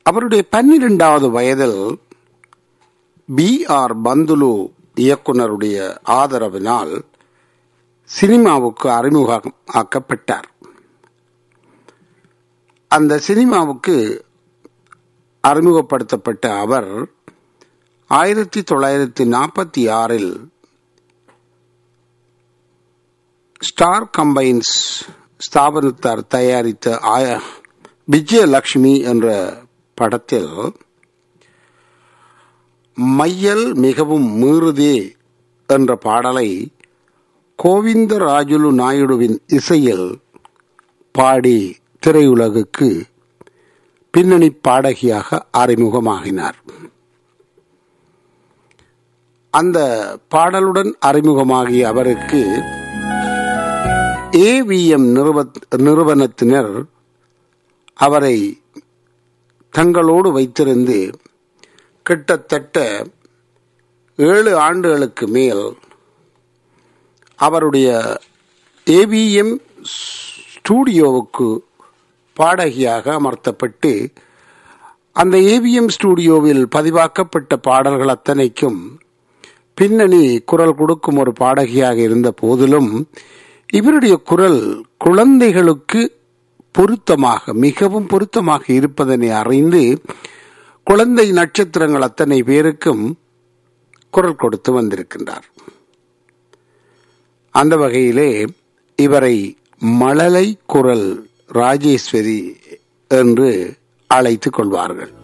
அவருடைய பன்னிரெண்டாவது வயதில் பி ஆர் பந்துலு இயக்குனருடைய ஆதரவினால் சினிமாவுக்கு அறிமுகம் ஆக்கப்பட்டார் அந்த சினிமாவுக்கு அறிமுகப்படுத்தப்பட்ட அவர் ஆயிரத்தி தொள்ளாயிரத்தி நாற்பத்தி ஆறில் ஸ்டார் கம்பைன்ஸ் ஸ்தாபனத்தார் தயாரித்த ஆய விஜயலட்சுமி என்ற படத்தில் மையல் மிகவும் மீறுதே என்ற பாடலை கோவிந்தராஜுலு நாயுடுவின் இசையில் பாடி திரையுலகுக்கு பின்னணி பாடகியாக அறிமுகமாகினார் அந்த பாடலுடன் அறிமுகமாகிய அவருக்கு ஏவிஎம் நிறுவனத்தினர் அவரை தங்களோடு வைத்திருந்து கிட்டத்தட்ட ஏழு ஆண்டுகளுக்கு மேல் அவருடைய ஏவிஎம் ஸ்டூடியோவுக்கு பாடகியாக அமர்த்தப்பட்டு அந்த ஏவிஎம் ஸ்டூடியோவில் பதிவாக்கப்பட்ட பாடல்கள் அத்தனைக்கும் பின்னணி குரல் கொடுக்கும் ஒரு பாடகியாக இருந்த போதிலும் இவருடைய குரல் குழந்தைகளுக்கு பொருத்தமாக மிகவும் பொருத்தமாக இருப்பதனை அறிந்து குழந்தை நட்சத்திரங்கள் அத்தனை பேருக்கும் குரல் கொடுத்து வந்திருக்கின்றார் அந்த வகையிலே இவரை மழலை குரல் ராஜேஸ்வரி என்று அழைத்துக் கொள்வார்கள்